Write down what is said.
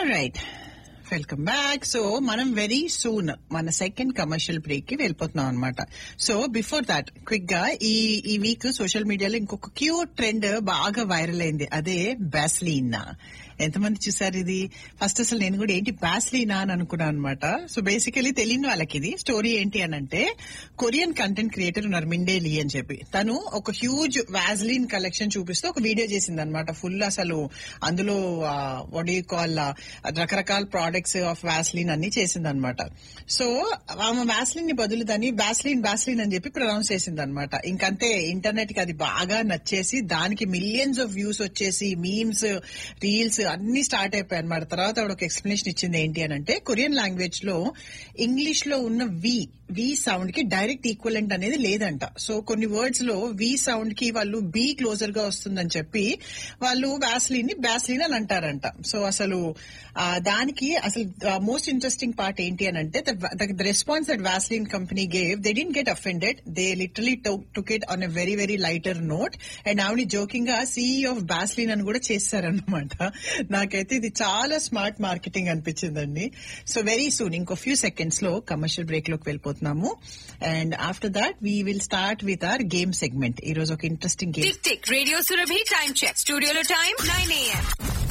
right welcome back so మనం very soon మన second commercial break కి వెళ్ళిపోతున్నాం అనమాట సో బిఫోర్ దాట్ క్విక్ గా ఈ ఈ వీక్ సోషల్ మీడియాలో ఇంకొక క్యూట్ ట్రెండ్ బాగా వైరల్ అయింది అదే బ్యాస్లీన్ ఎంతమంది చూసారు ఇది ఫస్ట్ అసలు నేను కూడా ఏంటి బ్యాస్లీనా అని అనుకున్నాను అనమాట సో బేసికలీ తెలియని వాళ్ళకి ఇది స్టోరీ ఏంటి అని అంటే కొరియన్ కంటెంట్ క్రియేటర్ ఉన్నారు మిండే లీ అని చెప్పి తను ఒక హ్యూజ్ వ్యాజ్లీన్ కలెక్షన్ చూపిస్తూ ఒక వీడియో చేసింది అనమాట ఫుల్ అసలు అందులో వడ్ యూ కాల్ రకరకాల ప్రోడక్ట్స్ ఆఫ్ వ్యాస్లీన్ అన్ని చేసింది అనమాట సో ఆమె వ్యాస్లిన్ ని బదులు దాన్ని బ్యాస్లీన్ బ్యాస్లీన్ అని చెప్పి ప్రొనౌన్స్ చేసింది అనమాట ఇంకంతే ఇంటర్నెట్ కి అది బాగా నచ్చేసి దానికి మిలియన్స్ ఆఫ్ వ్యూస్ వచ్చేసి మీమ్స్ రీల్స్ అన్ని స్టార్ట్ అయిపోయాయి అనమాట తర్వాత ఆవిడ ఒక ఎక్స్ప్లెనేషన్ ఇచ్చింది ఏంటి అని అంటే కొరియన్ లాంగ్వేజ్ లో ఇంగ్లీష్ లో ఉన్న వి వి సౌండ్ కి డైరెక్ట్ ఈక్వలెంట్ అనేది లేదంట సో కొన్ని వర్డ్స్ లో వి సౌండ్ కి వాళ్ళు బి క్లోజర్ గా వస్తుందని చెప్పి వాళ్ళు వ్యాస్లీన్ ని బ్యాస్లీన్ అని అంటారంట సో అసలు ఆ, దానికి అసలు మోస్ట్ ఇంట్రెస్టింగ్ పార్ట్ ఏంటి అని అంటే the response that Vaseline company gave they didn't get offended they literally took it on a very very lighter note and ఆవిడ జోకింగ్ గా సీఈ ఆఫ్ బ్యాస్లీన్ అని కూడా చేశారనమాట నాకైతే ఇది చాలా స్మార్ట్ మార్కెటింగ్ అనిపించిందండి సో వెరీ సూన్ ఇంకో ఫ్యూ సెకండ్స్ లో కమర్షియల్ బ్రేక్ లోకి వెళ్ళిపోతున్నాము and after that we will start with our game segment ఈ రోజు ఒక interesting game tick tick radio Surabhi time check స్టూడియోలో టైం నైన్ ఏఎం